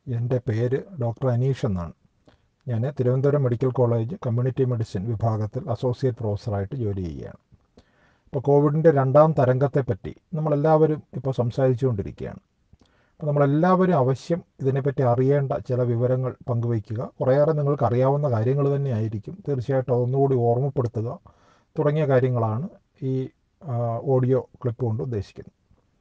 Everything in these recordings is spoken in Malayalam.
എൻ്റെ പേര് ഡോക്ടർ അനീഷ് എന്നാണ് ഞാൻ Thiruvananthapuram medical college community medicine വിഭാഗത്തിൽ അസോസിയേറ്റ് പ്രൊഫസറായിട്ട് ജോലി ചെയ്യുകയാണ് ഇപ്പോൾ കോവിഡിൻ്റെ രണ്ടാം തരംഗത്തെപ്പറ്റി നമ്മളെല്ലാവരും ഇപ്പോൾ സംസാരിച്ചുകൊണ്ടിരിക്കുകയാണ് അപ്പോൾ നമ്മളെല്ലാവരും അവശ്യം ഇതിനെപ്പറ്റി അറിയേണ്ട ചില വിവരങ്ങൾ പങ്കുവയ്ക്കുക കുറേയേറെ നിങ്ങൾക്ക് അറിയാവുന്ന കാര്യങ്ങൾ തന്നെയായിരിക്കും തീർച്ചയായിട്ടും അതൊന്നുകൂടി ഓർമ്മപ്പെടുത്തുക തുടങ്ങിയ കാര്യങ്ങളാണ് ഈ ആ, ഓഡിയോ ക്ലിപ്പ് കൊണ്ട് ഉദ്ദേശിക്കുന്നത്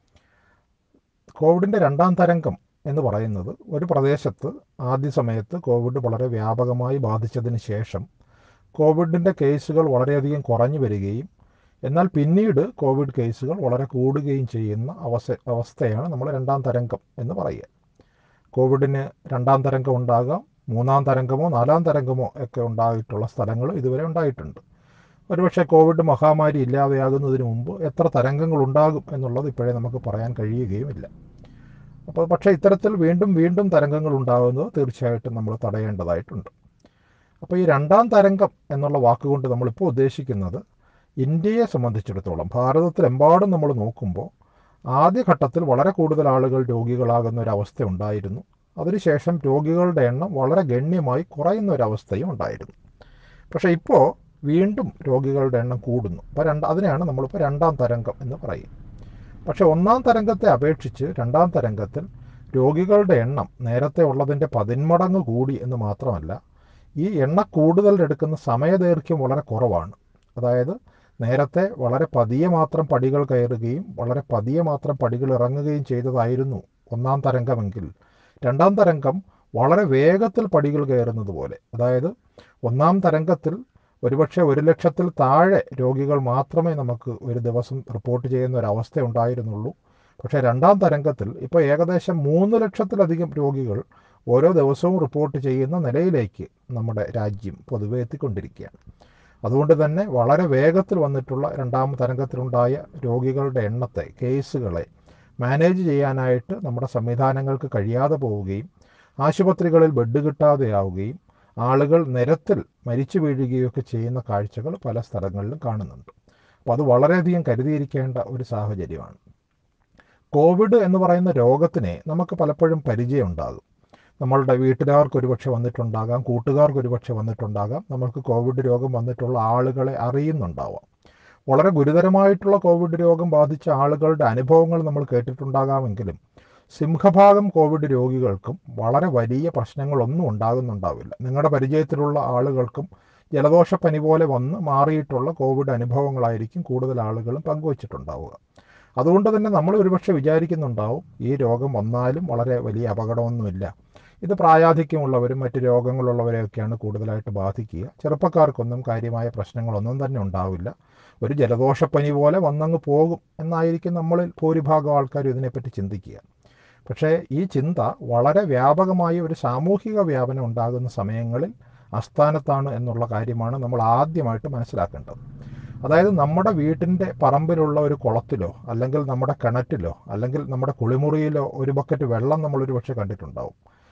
കോവിഡിൻ്റെ രണ്ടാം തരംഗം എന്ന് പറയുന്നത് ഒരു പ്രദേശത്ത് ആദ്യ സമയത്ത് കോവിഡ് വളരെ വ്യാപകമായി ബാധിച്ചതിന് ശേഷം കോവിഡിൻ്റെ കേസുകൾ വളരെയധികം കുറഞ്ഞു വരികയും എന്നാൽ പിന്നീട് കോവിഡ് കേസുകൾ വളരെ കൂടുകയും ചെയ്യുന്ന അവസ്ഥ അവസ്ഥയാണ് നമ്മൾ രണ്ടാം തരംഗം എന്ന് പറയുക കോവിഡിന് രണ്ടാം തരംഗം ഉണ്ടാകാം മൂന്നാം തരംഗമോ നാലാം തരംഗമോ ഒക്കെ ഉണ്ടായിട്ടുള്ള സ്ഥലങ്ങൾ ഇതുവരെ ഉണ്ടായിട്ടുണ്ട് ഒരുപക്ഷെ കോവിഡ് മഹാമാരി ഇല്ലാതെയാകുന്നതിന് മുമ്പ് എത്ര തരംഗങ്ങൾ ഉണ്ടാകും എന്നുള്ളത് ഇപ്പോഴേ നമുക്ക് പറയാൻ കഴിയുകയുമില്ല അപ്പോൾ പക്ഷേ ഇത്തരത്തിൽ വീണ്ടും വീണ്ടും തരംഗങ്ങൾ ഉണ്ടാകുന്നത് തീർച്ചയായിട്ടും നമ്മൾ തടയേണ്ടതായിട്ടുണ്ട് അപ്പോൾ ഈ രണ്ടാം തരംഗം എന്നുള്ള വാക്കുകൊണ്ട് നമ്മളിപ്പോൾ ഉദ്ദേശിക്കുന്നത് ഇന്ത്യയെ സംബന്ധിച്ചിടത്തോളം ഭാരതത്തിലെമ്പാടും നമ്മൾ നോക്കുമ്പോൾ ആദ്യഘട്ടത്തിൽ വളരെ കൂടുതൽ ആളുകൾ രോഗികളാകുന്ന ഒരവസ്ഥ ഉണ്ടായിരുന്നു അതിനുശേഷം രോഗികളുടെ എണ്ണം വളരെ ഗണ്യമായി കുറയുന്ന ഒരവസ്ഥയും ഉണ്ടായിരുന്നു പക്ഷേ ഇപ്പോൾ വീണ്ടും രോഗികളുടെ എണ്ണം കൂടുന്നു അപ്പോൾ രണ്ട് അതിനെയാണ് നമ്മളിപ്പോൾ രണ്ടാം തരംഗം എന്ന് പറയും പക്ഷേ ഒന്നാം തരംഗത്തെ അപേക്ഷിച്ച് രണ്ടാം തരംഗത്തിൽ രോഗികളുടെ എണ്ണം നേരത്തെ ഉള്ളതിൻ്റെ പതിന്മടങ്ങ് കൂടി എന്ന് മാത്രമല്ല ഈ എണ്ണ കൂടുതൽ എടുക്കുന്ന സമയദൈർഘ്യം വളരെ കുറവാണ് അതായത് നേരത്തെ വളരെ പതിയെ മാത്രം പടികൾ കയറുകയും വളരെ പതിയെ മാത്രം പടികൾ ഇറങ്ങുകയും ചെയ്തതായിരുന്നു ഒന്നാം തരംഗമെങ്കിൽ രണ്ടാം തരംഗം വളരെ വേഗത്തിൽ പടികൾ കയറുന്നത് പോലെ അതായത് ഒന്നാം തരംഗത്തിൽ ഒരുപക്ഷെ ഒരു ലക്ഷത്തിൽ താഴെ രോഗികൾ മാത്രമേ നമുക്ക് ഒരു ദിവസം റിപ്പോർട്ട് ചെയ്യുന്ന ഒരു അവസ്ഥ ഉണ്ടായിരുന്നുള്ളൂ പക്ഷേ രണ്ടാം തരംഗത്തിൽ ഇപ്പോൾ ഏകദേശം മൂന്ന് ലക്ഷത്തിലധികം രോഗികൾ ഓരോ ദിവസവും റിപ്പോർട്ട് ചെയ്യുന്ന നിലയിലേക്ക് നമ്മുടെ രാജ്യം പൊതുവെ എത്തിക്കൊണ്ടിരിക്കുകയാണ് അതുകൊണ്ട് തന്നെ വളരെ വേഗത്തിൽ വന്നിട്ടുള്ള രണ്ടാം തരംഗത്തിലുണ്ടായ രോഗികളുടെ എണ്ണത്തെ കേസുകളെ മാനേജ് ചെയ്യാനായിട്ട് നമ്മുടെ സംവിധാനങ്ങൾക്ക് കഴിയാതെ പോവുകയും ആശുപത്രികളിൽ ബെഡ് കിട്ടാതെയാവുകയും ആളുകൾ നിരത്തിൽ മരിച്ചു വീഴുകയൊക്കെ ചെയ്യുന്ന കാഴ്ചകൾ പല സ്ഥലങ്ങളിലും കാണുന്നുണ്ട് അപ്പോൾ അത് വളരെയധികം കരുതിയിരിക്കേണ്ട ഒരു സാഹചര്യമാണ് കോവിഡ് എന്ന് പറയുന്ന രോഗത്തിനെ നമുക്ക് പലപ്പോഴും പരിചയമുണ്ടാകും നമ്മളുടെ വീട്ടുകാർക്ക് ഒരുപക്ഷെ വന്നിട്ടുണ്ടാകാം കൂട്ടുകാർക്ക് ഒരുപക്ഷെ വന്നിട്ടുണ്ടാകാം നമ്മൾക്ക് കോവിഡ് രോഗം വന്നിട്ടുള്ള ആളുകളെ അറിയുന്നുണ്ടാവാം വളരെ ഗുരുതരമായിട്ടുള്ള കോവിഡ് രോഗം ബാധിച്ച ആളുകളുടെ അനുഭവങ്ങൾ നമ്മൾ കേട്ടിട്ടുണ്ടാകാമെങ്കിലും സിംഹഭാഗം കോവിഡ് രോഗികൾക്കും വളരെ വലിയ പ്രശ്നങ്ങളൊന്നും ഉണ്ടാകുന്നുണ്ടാവില്ല നിങ്ങളുടെ പരിചയത്തിലുള്ള ആളുകൾക്കും ജലദോഷപ്പനി പോലെ വന്ന് മാറിയിട്ടുള്ള കോവിഡ് അനുഭവങ്ങളായിരിക്കും കൂടുതൽ ആളുകളും പങ്കുവച്ചിട്ടുണ്ടാവുക അതുകൊണ്ട് തന്നെ നമ്മൾ ഒരുപക്ഷെ വിചാരിക്കുന്നുണ്ടാവും ഈ രോഗം വന്നാലും വളരെ വലിയ അപകടമൊന്നുമില്ല ഇത് പ്രായാധിക്യമുള്ളവരും മറ്റ് രോഗങ്ങളുള്ളവരെയൊക്കെയാണ് കൂടുതലായിട്ട് ബാധിക്കുക ചെറുപ്പക്കാർക്കൊന്നും കാര്യമായ പ്രശ്നങ്ങളൊന്നും തന്നെ ഉണ്ടാവില്ല ഒരു ജലദോഷപ്പനി പോലെ വന്നങ്ങ് പോകും എന്നായിരിക്കും നമ്മളിൽ ഭൂരിഭാഗം ആൾക്കാർ ഇതിനെപ്പറ്റി ചിന്തിക്കുക പക്ഷേ ഈ ചിന്ത വളരെ വ്യാപകമായ ഒരു സാമൂഹിക വ്യാപനം ഉണ്ടാകുന്ന സമയങ്ങളിൽ അസ്ഥാനത്താണ് എന്നുള്ള കാര്യമാണ് നമ്മൾ ആദ്യമായിട്ട് മനസ്സിലാക്കേണ്ടത് അതായത് നമ്മുടെ വീട്ടിൻ്റെ പറമ്പിലുള്ള ഒരു കുളത്തിലോ അല്ലെങ്കിൽ നമ്മുടെ കിണറ്റിലോ അല്ലെങ്കിൽ നമ്മുടെ കുളിമുറിയിലോ ഒരു ബക്കറ്റ് വെള്ളം നമ്മൾ ഒരു പക്ഷേ കണ്ടിട്ടുണ്ടാവും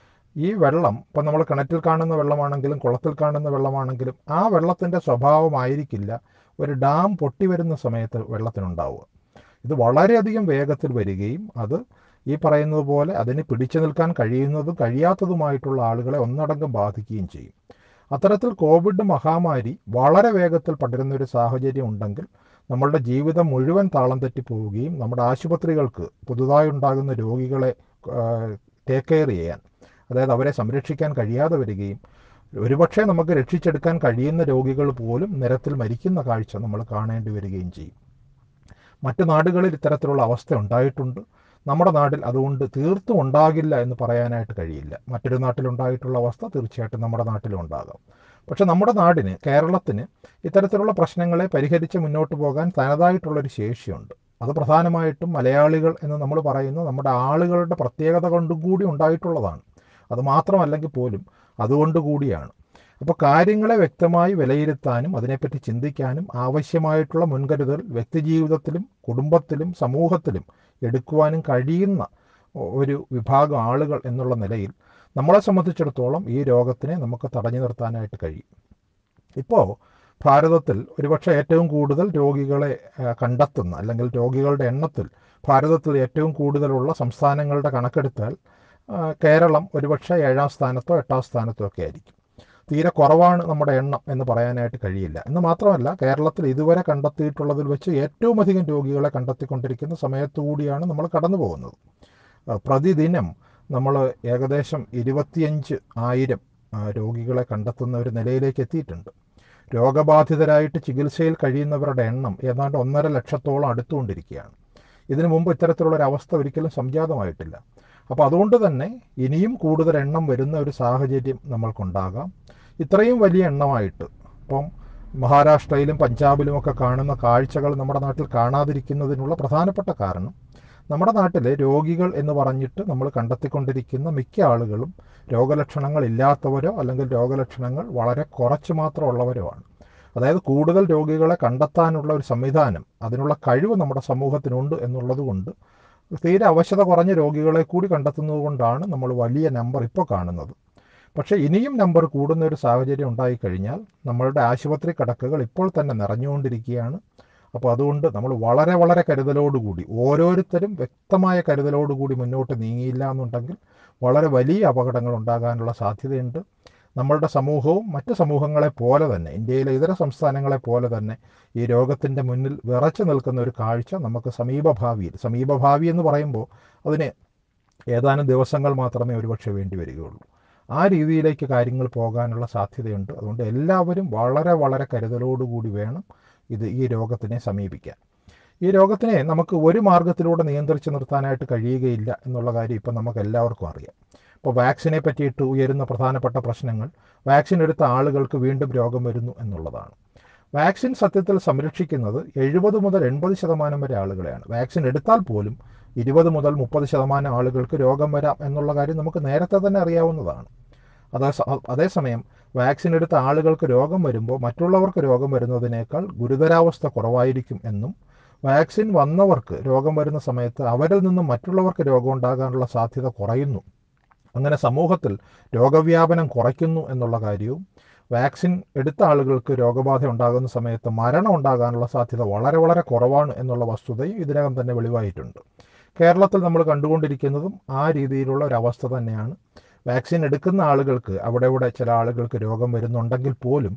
ഈ വെള്ളം ഇപ്പം നമ്മൾ കിണറ്റിൽ കാണുന്ന വെള്ളമാണെങ്കിലും കുളത്തിൽ കാണുന്ന വെള്ളമാണെങ്കിലും ആ വെള്ളത്തിൻ്റെ സ്വഭാവമായിരിക്കില്ല ഒരു ഡാം പൊട്ടി വരുന്ന സമയത്ത് വെള്ളത്തിനുണ്ടാവുക ഇത് വളരെയധികം വേഗത്തിൽ വരികയും അത് ഈ പറയുന്നത് പോലെ അതിന് പിടിച്ചു നിൽക്കാൻ കഴിയുന്നതും കഴിയാത്തതുമായിട്ടുള്ള ആളുകളെ ഒന്നടങ്കം ബാധിക്കുകയും ചെയ്യും അത്തരത്തിൽ കോവിഡ് മഹാമാരി വളരെ വേഗത്തിൽ പടരുന്ന ഒരു സാഹചര്യം ഉണ്ടെങ്കിൽ നമ്മളുടെ ജീവിതം മുഴുവൻ താളം തെറ്റിപ്പോവുകയും നമ്മുടെ ആശുപത്രികൾക്ക് പുതുതായി ഉണ്ടാകുന്ന രോഗികളെ ടേക്ക് കെയർ ചെയ്യാൻ അതായത് അവരെ സംരക്ഷിക്കാൻ കഴിയാതെ വരികയും ഒരുപക്ഷെ നമുക്ക് രക്ഷിച്ചെടുക്കാൻ കഴിയുന്ന രോഗികൾ പോലും നിരത്തിൽ മരിക്കുന്ന കാഴ്ച നമ്മൾ കാണേണ്ടി വരികയും ചെയ്യും മറ്റ് നാടുകളിൽ ഇത്തരത്തിലുള്ള അവസ്ഥ ഉണ്ടായിട്ടുണ്ട് നമ്മുടെ നാട്ടിൽ അതുകൊണ്ട് തീർത്തും ഉണ്ടാകില്ല എന്ന് പറയാനായിട്ട് കഴിയില്ല മറ്റൊരു നാട്ടിലുണ്ടായിട്ടുള്ള അവസ്ഥ തീർച്ചയായിട്ടും നമ്മുടെ നാട്ടിലും ഉണ്ടാകാം പക്ഷെ നമ്മുടെ നാടിന് കേരളത്തിന് ഇത്തരത്തിലുള്ള പ്രശ്നങ്ങളെ പരിഹരിച്ച് മുന്നോട്ട് പോകാൻ തനതായിട്ടുള്ളൊരു ശേഷിയുണ്ട് അത് പ്രധാനമായിട്ടും മലയാളികൾ എന്ന് നമ്മൾ പറയുന്ന നമ്മുടെ ആളുകളുടെ പ്രത്യേകത കൊണ്ടും കൂടി ഉണ്ടായിട്ടുള്ളതാണ് അത് മാത്രമല്ലെങ്കിൽ പോലും അതുകൊണ്ട് കൂടിയാണ് അപ്പോൾ കാര്യങ്ങളെ വ്യക്തമായി വിലയിരുത്താനും അതിനെപ്പറ്റി ചിന്തിക്കാനും ആവശ്യമായിട്ടുള്ള മുൻകരുതൽ വ്യക്തിജീവിതത്തിലും കുടുംബത്തിലും സമൂഹത്തിലും എടുക്കുവാനും കഴിയുന്ന ഒരു വിഭാഗം ആളുകൾ എന്നുള്ള നിലയിൽ നമ്മളെ സംബന്ധിച്ചിടത്തോളം ഈ രോഗത്തിനെ നമുക്ക് തടഞ്ഞു നിർത്താനായിട്ട് കഴിയും ഇപ്പോൾ ഭാരതത്തിൽ ഒരുപക്ഷെ ഏറ്റവും കൂടുതൽ രോഗികളെ ആ, കണ്ടെത്തുന്ന അല്ലെങ്കിൽ രോഗികളുടെ എണ്ണത്തിൽ ഭാരതത്തിൽ ഏറ്റവും കൂടുതലുള്ള സംസ്ഥാനങ്ങളുടെ കണക്കെടുത്താൽ ആ, കേരളം ഒരുപക്ഷെ ഏഴാം സ്ഥാനത്തോ എട്ടാം സ്ഥാനത്തോ ഒക്കെ ആയിരിക്കും തീരെ കുറവാണ് നമ്മുടെ എണ്ണം എന്ന് പറയാനായിട്ട് കഴിയില്ല എന്ന് മാത്രമല്ല കേരളത്തിൽ ഇതുവരെ കണ്ടെത്തിയിട്ടുള്ളതിൽ വെച്ച് ഏറ്റവും അധികം രോഗികളെ കണ്ടെത്തിക്കൊണ്ടിരിക്കുന്ന സമയത്തു കൂടിയാണ് നമ്മൾ കടന്നു പോകുന്നത് ആ, പ്രതിദിനം നമ്മൾ ഏകദേശം ഇരുപത്തിയഞ്ച് ആയിരം ആ, രോഗികളെ കണ്ടെത്തുന്ന ഒരു നിലയിലേക്ക് എത്തിയിട്ടുണ്ട് രോഗബാധിതരായിട്ട് ചികിത്സയിൽ കഴിയുന്നവരുടെ എണ്ണം ഏതാണ്ട് ഒന്നര ലക്ഷത്തോളം അടുത്തുകൊണ്ടിരിക്കുകയാണ് ഇതിനു മുമ്പ് ഇത്തരത്തിലുള്ള ഒരു അവസ്ഥ ഒരിക്കലും സംജാതമായിട്ടില്ല അപ്പോൾ അതുകൊണ്ട് തന്നെ ഇനിയും കൂടുതൽ എണ്ണം വരുന്ന ഒരു സാഹചര്യം നമ്മൾക്കുണ്ടാകാം ഇത്രയും വലിയ എണ്ണമായിട്ട് ഇപ്പം മഹാരാഷ്ട്രയിലും പഞ്ചാബിലുമൊക്കെ കാണുന്ന കാഴ്ചകൾ നമ്മുടെ നാട്ടിൽ കാണാതിരിക്കുന്നതിനുള്ള പ്രധാനപ്പെട്ട കാരണം നമ്മുടെ നാട്ടിലെ രോഗികൾ എന്ന് പറഞ്ഞിട്ട് നമ്മൾ കണ്ടെത്തിക്കൊണ്ടിരിക്കുന്ന മിക്ക ആളുകളും രോഗലക്ഷണങ്ങൾ ഇല്ലാത്തവരോ അല്ലെങ്കിൽ രോഗലക്ഷണങ്ങൾ വളരെ കുറച്ച് മാത്രമുള്ളവരോ ആണ് അതായത് കൂടുതൽ രോഗികളെ കണ്ടെത്താനുള്ള ഒരു സംവിധാനം അതിനുള്ള കഴിവ് നമ്മുടെ സമൂഹത്തിനുണ്ട് എന്നുള്ളത് കൊണ്ട് തീരെ അവശത കുറഞ്ഞ രോഗികളെ കൂടി കണ്ടെത്തുന്നത് കൊണ്ടാണ് നമ്മൾ വലിയ നമ്പർ ഇപ്പോൾ കാണുന്നത് പക്ഷേ ഇനിയും നമ്പർ കൂടുന്ന ഒരു സാഹചര്യം ഉണ്ടായിക്കഴിഞ്ഞാൽ നമ്മളുടെ ആശുപത്രി കിടക്കകൾ ഇപ്പോൾ തന്നെ നിറഞ്ഞുകൊണ്ടിരിക്കുകയാണ് അപ്പോൾ അതുകൊണ്ട് നമ്മൾ വളരെ വളരെ കരുതലോടുകൂടി ഓരോരുത്തരും വ്യക്തമായ കരുതലോടുകൂടി മുന്നോട്ട് നീങ്ങിയില്ല എന്നുണ്ടെങ്കിൽ വളരെ വലിയ അപകടങ്ങൾ ഉണ്ടാകാനുള്ള സാധ്യതയുണ്ട് നമ്മളുടെ സമൂഹവും മറ്റ് സമൂഹങ്ങളെ പോലെ തന്നെ ഇന്ത്യയിലെ ഇതര സംസ്ഥാനങ്ങളെ പോലെ തന്നെ ഈ രോഗത്തിൻ്റെ മുന്നിൽ വിറച്ചു നിൽക്കുന്ന ഒരു കാഴ്ച നമുക്ക് സമീപഭാവിയിൽ സമീപഭാവി എന്ന് പറയുമ്പോൾ അതിന് ഏതാനും ദിവസങ്ങൾ മാത്രമേ ഒരുപക്ഷെ വേണ്ടി വരികയുള്ളൂ ആ രീതിയിലേക്ക് കാര്യങ്ങൾ പോകാനുള്ള സാധ്യതയുണ്ട് അതുകൊണ്ട് എല്ലാവരും വളരെ വളരെ കരുതലോടുകൂടി വേണം ഇത് ഈ രോഗത്തിനെ സമീപിക്കാൻ ഈ രോഗത്തിനെ നമുക്ക് ഒരു മാർഗത്തിലൂടെ നിയന്ത്രിച്ച് നിർത്താനായിട്ട് കഴിയുകയില്ല എന്നുള്ള കാര്യം ഇപ്പം നമുക്ക് എല്ലാവർക്കും അറിയാം ഇപ്പോൾ വാക്സിനെ പറ്റിയിട്ട് ഉയരുന്ന പ്രധാനപ്പെട്ട പ്രശ്നങ്ങൾ വാക്സിൻ എടുത്ത ആളുകൾക്ക് വീണ്ടും രോഗം വരുന്നു എന്നുള്ളതാണ് വാക്സിൻ സത്യത്തിൽ സംരക്ഷിക്കുന്നത് എഴുപത് മുതൽ എൺപത് ശതമാനം വരെ ആളുകളെയാണ് വാക്സിൻ എടുത്താൽ പോലും ഇരുപത് മുതൽ മുപ്പത് ശതമാനം ആളുകൾക്ക് രോഗം വരാം എന്നുള്ള കാര്യം നമുക്ക് നേരത്തെ തന്നെ അറിയാവുന്നതാണ് അതേ അതേസമയം വാക്സിൻ എടുത്ത ആളുകൾക്ക് രോഗം വരുമ്പോൾ മറ്റുള്ളവർക്ക് രോഗം വരുന്നതിനേക്കാൾ ഗുരുതരാവസ്ഥ കുറവായിരിക്കും എന്നും വാക്സിൻ വന്നവർക്ക് രോഗം വരുന്ന സമയത്ത് അവരിൽ നിന്നും മറ്റുള്ളവർക്ക് രോഗം ഉണ്ടാകാനുള്ള സാധ്യത കുറയുന്നു അങ്ങനെ സമൂഹത്തിൽ രോഗവ്യാപനം കുറയ്ക്കുന്നു എന്നുള്ള കാര്യവും വാക്സിൻ എടുത്ത ആളുകൾക്ക് രോഗബാധ ഉണ്ടാകുന്ന സമയത്ത് മരണം ഉണ്ടാകാനുള്ള സാധ്യത വളരെ വളരെ കുറവാണ് എന്നുള്ള വസ്തുതയും ഇതിനകം തന്നെ വെളിവായിട്ടുണ്ട് കേരളത്തിൽ നമ്മൾ കണ്ടുകൊണ്ടിരിക്കുന്നതും ആ രീതിയിലുള്ള ഒരു അവസ്ഥ തന്നെയാണ് വാക്സിൻ എടുക്കുന്ന ആളുകൾക്ക് അവിടെ ഇവിടെ ചില ആളുകൾക്ക് രോഗം വരുന്നുണ്ടെങ്കിൽ പോലും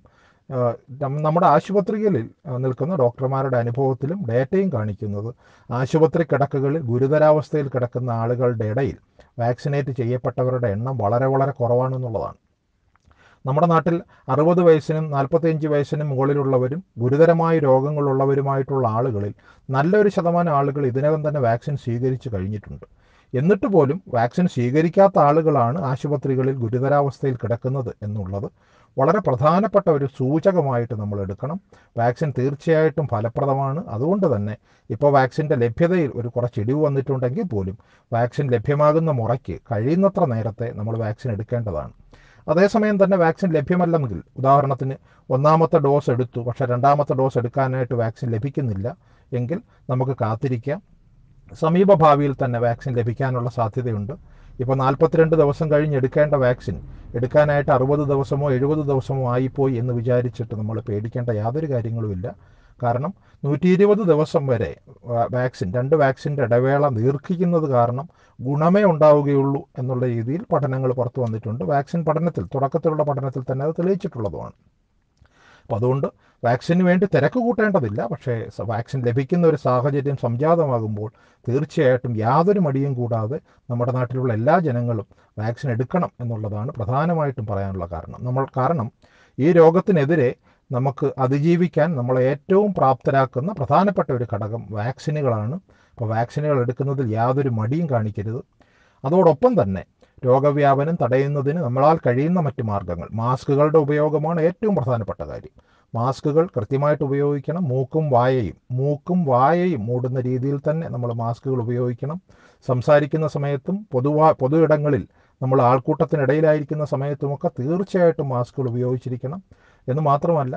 നമ്മുടെ ആശുപത്രികളിൽ നിൽക്കുന്ന ഡോക്ടർമാരുടെ അനുഭവത്തിലും ഡേറ്റയും കാണിക്കുന്നത് ആശുപത്രി കിടക്കകളിൽ ഗുരുതരാവസ്ഥയിൽ കിടക്കുന്ന ആളുകളുടെ ഇടയിൽ വാക്സിനേറ്റ് ചെയ്യപ്പെട്ടവരുടെ എണ്ണം വളരെ വളരെ കുറവാണെന്നുള്ളതാണ് നമ്മുടെ നാട്ടിൽ അറുപത് വയസ്സിനും നാൽപ്പത്തിയഞ്ച് വയസ്സിനും മുകളിലുള്ളവരും ഗുരുതരമായ രോഗങ്ങളുള്ളവരുമായിട്ടുള്ള ആളുകളിൽ നല്ലൊരു ശതമാനം ആളുകൾ ഇതിനകം തന്നെ വാക്സിൻ സ്വീകരിച്ചു കഴിഞ്ഞിട്ടുണ്ട് എന്നിട്ട് പോലും വാക്സിൻ സ്വീകരിക്കാത്ത ആളുകളാണ് ആശുപത്രികളിൽ ഗുരുതരാവസ്ഥയിൽ കിടക്കുന്നത് എന്നുള്ളത് വളരെ പ്രധാനപ്പെട്ട ഒരു സൂചകമായിട്ട് നമ്മൾ എടുക്കണം വാക്സിൻ തീർച്ചയായിട്ടും ഫലപ്രദമാണ് അതുകൊണ്ട് തന്നെ ഇപ്പോൾ വാക്സിൻ്റെ ലഭ്യതയിൽ ഒരു കുറച്ച് ഇടിവ് വന്നിട്ടുണ്ടെങ്കിൽ പോലും വാക്സിൻ ലഭ്യമാകുന്ന മുറയ്ക്ക് കഴിയുന്നത്ര നേരത്തെ നമ്മൾ വാക്സിൻ എടുക്കേണ്ടതാണ് അതേസമയം തന്നെ വാക്സിൻ ലഭ്യമല്ലെങ്കിൽ ഉദാഹരണത്തിന് ഒന്നാമത്തെ ഡോസ് എടുത്തു പക്ഷേ രണ്ടാമത്തെ ഡോസ് എടുക്കാനായിട്ട് വാക്സിൻ ലഭിക്കുന്നില്ല എങ്കിൽ നമുക്ക് കാത്തിരിക്കാം സമീപ ഭാവിയിൽ തന്നെ വാക്സിൻ ലഭിക്കാനുള്ള സാധ്യതയുണ്ട് ഇപ്പോൾ നാൽപ്പത്തിരണ്ട് ദിവസം കഴിഞ്ഞ് എടുക്കേണ്ട വാക്സിൻ എടുക്കാനായിട്ട് അറുപത് ദിവസമോ എഴുപത് ദിവസമോ ആയിപ്പോയി എന്ന് വിചാരിച്ചിട്ട് നമ്മൾ പേടിക്കേണ്ട യാതൊരു കാര്യങ്ങളുമില്ല കാരണം നൂറ്റി ഇരുപത് ദിവസം വരെ വാക്സിൻ രണ്ട് വാക്സിൻ്റെ ഇടവേള ദീർഘിക്കുന്നത് കാരണം ഗുണമേ ഉണ്ടാവുകയുള്ളൂ എന്നുള്ള രീതിയിൽ പഠനങ്ങൾ പുറത്തു വന്നിട്ടുണ്ട് വാക്സിൻ പഠനത്തിൽ തുടക്കത്തിലുള്ള പഠനത്തിൽ തന്നെ അത് തെളിയിച്ചിട്ടുള്ളതുമാണ് അപ്പോൾ അതുകൊണ്ട് വാക്സിന് വേണ്ടി തിരക്ക് കൂട്ടേണ്ടതില്ല പക്ഷേ വാക്സിൻ ലഭിക്കുന്ന ഒരു സാഹചര്യം സംജാതമാകുമ്പോൾ തീർച്ചയായിട്ടും യാതൊരു മടിയും കൂടാതെ നമ്മുടെ നാട്ടിലുള്ള എല്ലാ ജനങ്ങളും വാക്സിൻ എടുക്കണം എന്നുള്ളതാണ് പ്രധാനമായിട്ടും പറയാനുള്ള കാരണം നമ്മൾ കാരണം ഈ രോഗത്തിനെതിരെ നമുക്ക് അതിജീവിക്കാൻ നമ്മളെ ഏറ്റവും പ്രാപ്തരാക്കുന്ന പ്രധാനപ്പെട്ട ഒരു ഘടകം വാക്സിനുകളാണ് അപ്പോൾ വാക്സിനുകൾ എടുക്കുന്നതിൽ യാതൊരു മടിയും കാണിക്കരുത് അതോടൊപ്പം തന്നെ രോഗവ്യാപനം തടയുന്നതിന് നമ്മളാൽ കഴിയുന്ന മറ്റ് മാർഗങ്ങൾ മാസ്കുകളുടെ ഉപയോഗമാണ് ഏറ്റവും പ്രധാനപ്പെട്ട കാര്യം മാസ്കുകൾ കൃത്യമായിട്ട് ഉപയോഗിക്കണം മൂക്കും വായയും മൂക്കും വായയും മൂടുന്ന രീതിയിൽ തന്നെ നമ്മൾ മാസ്കുകൾ ഉപയോഗിക്കണം സംസാരിക്കുന്ന സമയത്തും പൊതുവാ പൊതു ഇടങ്ങളിൽ നമ്മൾ ആൾക്കൂട്ടത്തിനിടയിലായിരിക്കുന്ന സമയത്തുമൊക്കെ തീർച്ചയായിട്ടും മാസ്കുകൾ ഉപയോഗിച്ചിരിക്കണം എന്ന് മാത്രമല്ല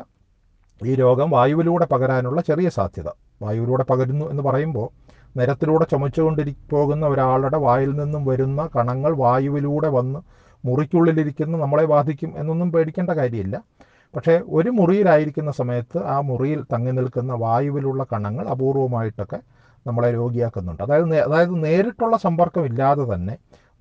ഈ രോഗം വായുവിലൂടെ പകരാനുള്ള ചെറിയ സാധ്യത വായുവിലൂടെ പകരുന്നു എന്ന് പറയുമ്പോൾ നിരത്തിലൂടെ ചുമച്ചുകൊണ്ടിരി പോകുന്ന ഒരാളുടെ വായിൽ നിന്നും വരുന്ന കണങ്ങൾ വായുവിലൂടെ വന്ന് മുറിക്കുള്ളിലിരിക്കുന്ന നമ്മളെ ബാധിക്കും എന്നൊന്നും പേടിക്കേണ്ട കാര്യമില്ല പക്ഷേ ഒരു മുറിയിലായിരിക്കുന്ന സമയത്ത് ആ മുറിയിൽ തങ്ങി നിൽക്കുന്ന വായുവിലുള്ള കണങ്ങൾ അപൂർവമായിട്ടൊക്കെ നമ്മളെ രോഗിയാക്കുന്നുണ്ട് അതായത് അതായത് നേരിട്ടുള്ള സമ്പർക്കം ഇല്ലാതെ തന്നെ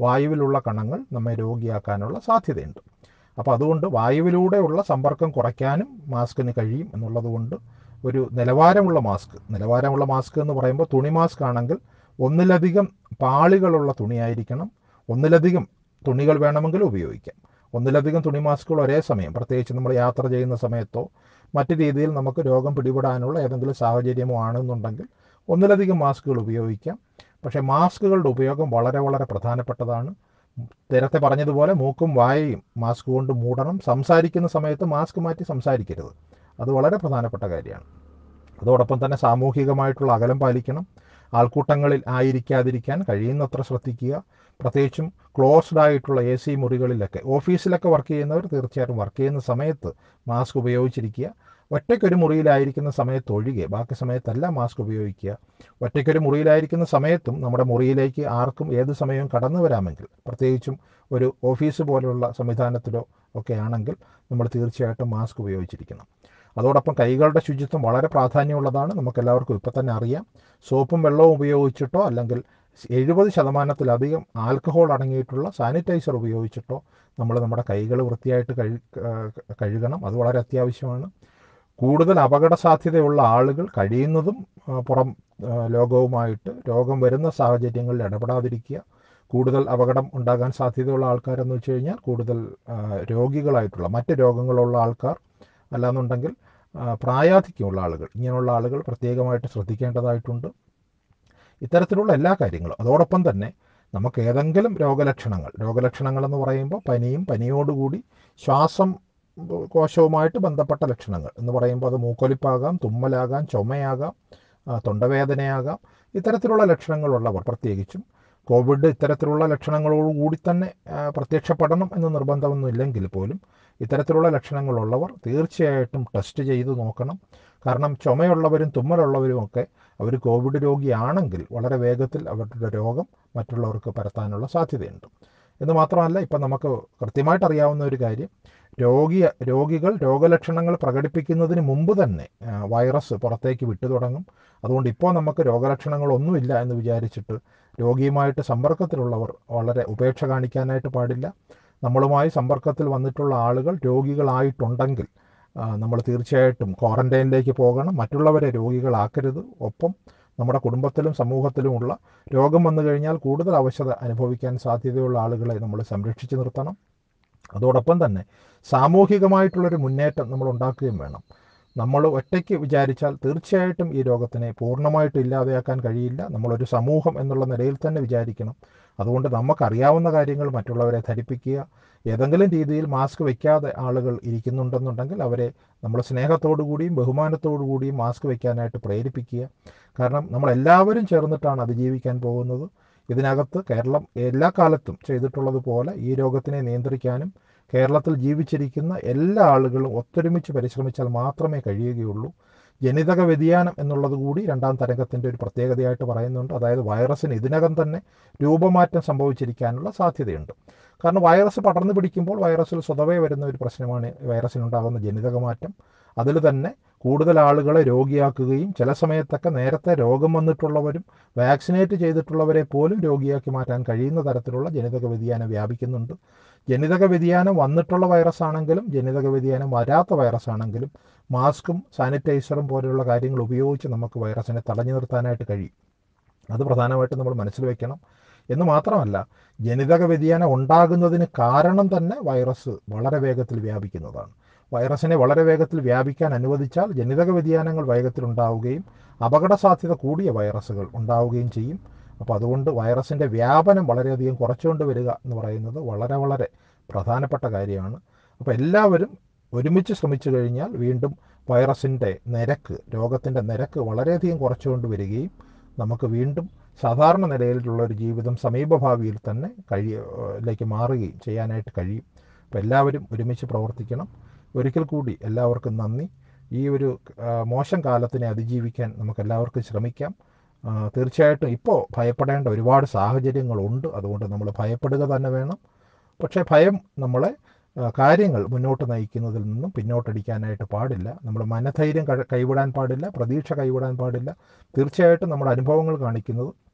വായുവിലുള്ള കണങ്ങൾ നമ്മെ രോഗിയാക്കാനുള്ള സാധ്യതയുണ്ട് അപ്പോൾ അതുകൊണ്ട് വായുവിലൂടെയുള്ള സമ്പർക്കം കുറയ്ക്കാനും മാസ്കിന് കഴിയും എന്നുള്ളതുകൊണ്ട് ഒരു നിലവാരമുള്ള മാസ്ക് നിലവാരമുള്ള മാസ്ക് എന്ന് പറയുമ്പോൾ തുണി മാസ്ക് ആണെങ്കിൽ ഒന്നിലധികം പാളികളുള്ള തുണിയായിരിക്കണം ഒന്നിലധികം തുണികൾ വേണമെങ്കിൽ ഉപയോഗിക്കാം ഒന്നിലധികം തുണി മാസ്കുകൾ ഒരേ സമയം പ്രത്യേകിച്ച് നമ്മൾ യാത്ര ചെയ്യുന്ന സമയത്തോ മറ്റു രീതിയിൽ നമുക്ക് രോഗം പിടിപെടാനുള്ള ഏതെങ്കിലും സാഹചര്യമോ ആണെന്നുണ്ടെങ്കിൽ ഒന്നിലധികം മാസ്കുകൾ ഉപയോഗിക്കാം പക്ഷേ മാസ്കുകളുടെ ഉപയോഗം വളരെ വളരെ പ്രധാനപ്പെട്ടതാണ് നേരത്തെ പറഞ്ഞതുപോലെ മൂക്കും വായയും മാസ്ക് കൊണ്ട് മൂടണം സംസാരിക്കുന്ന സമയത്ത് മാസ്ക് മാറ്റി സംസാരിക്കരുത് അത് വളരെ പ്രധാനപ്പെട്ട കാര്യമാണ് അതോടൊപ്പം തന്നെ സാമൂഹികമായിട്ടുള്ള അകലം പാലിക്കണം ആൾക്കൂട്ടങ്ങളിൽ ആയിരിക്കാതിരിക്കാൻ കഴിയുന്നത്ര ശ്രദ്ധിക്കുക പ്രത്യേകിച്ചും ക്ലോസ്ഡ് ആയിട്ടുള്ള എ സി മുറികളിലൊക്കെ ഓഫീസിലൊക്കെ വർക്ക് ചെയ്യുന്നവർ തീർച്ചയായിട്ടും വർക്ക് ചെയ്യുന്ന സമയത്ത് മാസ്ക് ഉപയോഗിച്ചിരിക്കുക ഒറ്റയ്ക്കൊരു മുറിയിലായിരിക്കുന്ന സമയത്ത് ഒഴികെ ബാക്കി സമയത്തെല്ലാം മാസ്ക് ഉപയോഗിക്കുക ഒറ്റയ്ക്കൊരു മുറിയിലായിരിക്കുന്ന സമയത്തും നമ്മുടെ മുറിയിലേക്ക് ആർക്കും ഏത് സമയവും കടന്നു വരാമെങ്കിൽ പ്രത്യേകിച്ചും ഒരു ഓഫീസ് പോലുള്ള സംവിധാനത്തിലോ ഒക്കെ ആണെങ്കിൽ നമ്മൾ തീർച്ചയായിട്ടും മാസ്ക് ഉപയോഗിച്ചിരിക്കണം അതോടൊപ്പം കൈകളുടെ ശുചിത്വം വളരെ പ്രാധാന്യമുള്ളതാണ് നമുക്കെല്ലാവർക്കും ഇപ്പം തന്നെ അറിയാം സോപ്പും വെള്ളവും ഉപയോഗിച്ചിട്ടോ അല്ലെങ്കിൽ എഴുപത് ശതമാനത്തിലധികം ആൽക്കഹോൾ അടങ്ങിയിട്ടുള്ള സാനിറ്റൈസർ ഉപയോഗിച്ചിട്ടോ നമ്മൾ നമ്മുടെ കൈകൾ വൃത്തിയായിട്ട് കഴി കഴുകണം അത് വളരെ അത്യാവശ്യമാണ് കൂടുതൽ അപകട സാധ്യതയുള്ള ആളുകൾ കഴിയുന്നതും പുറം ലോകവുമായിട്ട് രോഗം വരുന്ന സാഹചര്യങ്ങളിൽ ഇടപെടാതിരിക്കുക കൂടുതൽ അപകടം ഉണ്ടാകാൻ സാധ്യതയുള്ള ആൾക്കാരെന്ന് വെച്ച് കഴിഞ്ഞാൽ കൂടുതൽ രോഗികളായിട്ടുള്ള മറ്റ് രോഗങ്ങളുള്ള ആൾക്കാർ അല്ലാന്നുണ്ടെങ്കിൽ പ്രായാധിക്യമുള്ള ആളുകൾ ഇങ്ങനെയുള്ള ആളുകൾ പ്രത്യേകമായിട്ട് ശ്രദ്ധിക്കേണ്ടതായിട്ടുണ്ട് ഇത്തരത്തിലുള്ള എല്ലാ കാര്യങ്ങളും അതോടൊപ്പം തന്നെ നമുക്ക് ഏതെങ്കിലും രോഗലക്ഷണങ്ങൾ രോഗലക്ഷണങ്ങൾ എന്ന് പറയുമ്പോൾ പനിയും പനിയോടുകൂടി ശ്വാസം കോശവുമായിട്ട് ബന്ധപ്പെട്ട ലക്ഷണങ്ങൾ എന്ന് പറയുമ്പോൾ അത് മൂക്കൊലിപ്പാകാം തുമ്മലാകാം ചുമയാകാം തൊണ്ടവേദനയാകാം ഇത്തരത്തിലുള്ള ലക്ഷണങ്ങളുള്ളവർ പ്രത്യേകിച്ചും കോവിഡ് ഇത്തരത്തിലുള്ള ലക്ഷണങ്ങളോടുകൂടി തന്നെ പ്രത്യക്ഷപ്പെടണം എന്ന് നിർബന്ധമൊന്നുമില്ലെങ്കിൽ പോലും ഇത്തരത്തിലുള്ള ലക്ഷണങ്ങളുള്ളവർ തീർച്ചയായിട്ടും ടെസ്റ്റ് ചെയ്ത് നോക്കണം കാരണം ചുമയുള്ളവരും തുമ്മലുള്ളവരും ഒക്കെ അവർ കോവിഡ് രോഗിയാണെങ്കിൽ വളരെ വേഗത്തിൽ അവരുടെ രോഗം മറ്റുള്ളവർക്ക് പരത്താനുള്ള സാധ്യതയുണ്ട് എന്ന് മാത്രമല്ല ഇപ്പം നമുക്ക് കൃത്യമായിട്ട് അറിയാവുന്ന ഒരു കാര്യം രോഗി രോഗികൾ രോഗലക്ഷണങ്ങൾ പ്രകടിപ്പിക്കുന്നതിന് മുമ്പ് തന്നെ വൈറസ് പുറത്തേക്ക് വിട്ടു തുടങ്ങും അതുകൊണ്ട് ഇപ്പോൾ നമുക്ക് രോഗലക്ഷണങ്ങളൊന്നുമില്ല എന്ന് വിചാരിച്ചിട്ട് രോഗിയുമായിട്ട് സമ്പർക്കത്തിലുള്ളവർ വളരെ ഉപേക്ഷ കാണിക്കാനായിട്ട് പാടില്ല നമ്മളുമായി സമ്പർക്കത്തിൽ വന്നിട്ടുള്ള ആളുകൾ രോഗികളായിട്ടുണ്ടെങ്കിൽ നമ്മൾ തീർച്ചയായിട്ടും ക്വാറന്റൈനിലേക്ക് പോകണം മറ്റുള്ളവരെ രോഗികളാക്കരുത് ഒപ്പം നമ്മുടെ കുടുംബത്തിലും സമൂഹത്തിലുമുള്ള രോഗം വന്നു കഴിഞ്ഞാൽ കൂടുതൽ അവശത അനുഭവിക്കാൻ സാധ്യതയുള്ള ആളുകളെ നമ്മൾ സംരക്ഷിച്ചു നിർത്തണം അതോടൊപ്പം തന്നെ സാമൂഹികമായിട്ടുള്ളൊരു മുന്നേറ്റം നമ്മൾ ഉണ്ടാക്കുകയും വേണം നമ്മൾ ഒറ്റയ്ക്ക് വിചാരിച്ചാൽ തീർച്ചയായിട്ടും ഈ രോഗത്തിനെ പൂർണ്ണമായിട്ട് ഇല്ലാതെയാക്കാൻ കഴിയില്ല നമ്മളൊരു സമൂഹം എന്നുള്ള നിലയിൽ തന്നെ വിചാരിക്കണം അതുകൊണ്ട് നമുക്കറിയാവുന്ന കാര്യങ്ങൾ മറ്റുള്ളവരെ ധരിപ്പിക്കുക ഏതെങ്കിലും രീതിയിൽ മാസ്ക് വയ്ക്കാതെ ആളുകൾ ഇരിക്കുന്നുണ്ടെന്നുണ്ടെങ്കിൽ അവരെ നമ്മൾ സ്നേഹത്തോടു കൂടിയും ബഹുമാനത്തോടു കൂടിയും മാസ്ക് വയ്ക്കാനായിട്ട് പ്രേരിപ്പിക്കുക കാരണം നമ്മളെല്ലാവരും ചേർന്നിട്ടാണ് അതിജീവിക്കാൻ പോകുന്നത് ഇതിനകത്ത് കേരളം എല്ലാ കാലത്തും ചെയ്തിട്ടുള്ളതുപോലെ ഈ രോഗത്തിനെ നിയന്ത്രിക്കാനും കേരളത്തിൽ ജീവിച്ചിരിക്കുന്ന എല്ലാ ആളുകളും ഒത്തൊരുമിച്ച് പരിശ്രമിച്ചാൽ മാത്രമേ കഴിയുകയുള്ളൂ ജനിതക വ്യതിയാനം എന്നുള്ളത് കൂടി രണ്ടാം തരംഗത്തിൻ്റെ ഒരു പ്രത്യേകതയായിട്ട് പറയുന്നുണ്ട് അതായത് വൈറസിന് ഇതിനകം തന്നെ രൂപമാറ്റം സംഭവിച്ചിരിക്കാനുള്ള സാധ്യതയുണ്ട് കാരണം വൈറസ് പടർന്നു പിടിക്കുമ്പോൾ വൈറസിൽ സ്വതവേ വരുന്ന ഒരു പ്രശ്നമാണ് വൈറസിനുണ്ടാകുന്ന ജനിതക മാറ്റം അതിൽ തന്നെ കൂടുതൽ ആളുകളെ രോഗിയാക്കുകയും ചില സമയത്തൊക്കെ നേരത്തെ രോഗം വന്നിട്ടുള്ളവരും വാക്സിനേറ്റ് ചെയ്തിട്ടുള്ളവരെ പോലും രോഗിയാക്കി മാറ്റാൻ കഴിയുന്ന തരത്തിലുള്ള ജനിതക വ്യതിയാനം വ്യാപിക്കുന്നുണ്ട് ജനിതക വ്യതിയാനം വന്നിട്ടുള്ള വൈറസ് ആണെങ്കിലും ജനിതക വ്യതിയാനം വരാത്ത വൈറസ് ആണെങ്കിലും മാസ്കും സാനിറ്റൈസറും പോലെയുള്ള കാര്യങ്ങൾ ഉപയോഗിച്ച് നമുക്ക് വൈറസിനെ തടഞ്ഞു നിർത്താനായിട്ട് കഴിയും അത് പ്രധാനമായിട്ടും നമ്മൾ മനസ്സിൽ വെക്കണം എന്ന് മാത്രമല്ല ജനിതക വ്യതിയാനം ഉണ്ടാകുന്നതിന് കാരണം തന്നെ വൈറസ് വളരെ വേഗത്തിൽ വ്യാപിക്കുന്നതാണ് വൈറസിനെ വളരെ വേഗത്തിൽ വ്യാപിക്കാൻ അനുവദിച്ചാൽ ജനിതക വ്യതിയാനങ്ങൾ വേഗത്തിൽ ഉണ്ടാവുകയും അപകട സാധ്യത കൂടിയ വൈറസുകൾ ഉണ്ടാവുകയും ചെയ്യും അപ്പോൾ അതുകൊണ്ട് വൈറസിൻ്റെ വ്യാപനം വളരെയധികം കുറച്ചുകൊണ്ട് വരിക എന്ന് പറയുന്നത് വളരെ വളരെ പ്രധാനപ്പെട്ട കാര്യമാണ് അപ്പോൾ എല്ലാവരും ഒരുമിച്ച് ശ്രമിച്ചു കഴിഞ്ഞാൽ വീണ്ടും വൈറസിൻ്റെ നിരക്ക് രോഗത്തിൻ്റെ നിരക്ക് വളരെയധികം കുറച്ചുകൊണ്ട് വരികയും നമുക്ക് വീണ്ടും സാധാരണ നിലയിലുള്ള ഒരു ജീവിതം സമീപഭാവിയിൽ തന്നെ കഴിയിലേക്ക് മാറുകയും ചെയ്യാനായിട്ട് കഴിയും അപ്പോൾ എല്ലാവരും ഒരുമിച്ച് പ്രവർത്തിക്കണം ഒരിക്കൽ കൂടി എല്ലാവർക്കും നന്ദി ഈ ഒരു മോശം കാലത്തിനെ അതിജീവിക്കാൻ നമുക്ക് എല്ലാവർക്കും ശ്രമിക്കാം തീർച്ചയായിട്ടും ഇപ്പോൾ ഭയപ്പെടേണ്ട ഒരുപാട് സാഹചര്യങ്ങളുണ്ട് അതുകൊണ്ട് നമ്മൾ ഭയപ്പെടുക തന്നെ വേണം പക്ഷേ ഭയം നമ്മളെ കാര്യങ്ങൾ മുന്നോട്ട് നയിക്കുന്നതിൽ നിന്നും പിന്നോട്ടടിക്കാനായിട്ട് പാടില്ല നമ്മൾ മനധൈര്യം കൈവിടാൻ പാടില്ല പ്രതീക്ഷ കൈവിടാൻ പാടില്ല തീർച്ചയായിട്ടും നമ്മുടെ അനുഭവങ്ങൾ കാണിക്കുന്നത്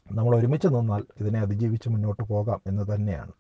നമ്മൾ ഒരുമിച്ച് നിന്നാൽ ഇതിനെ അതിജീവിച്ച് മുന്നോട്ട് പോകാം എന്ന് തന്നെയാണ്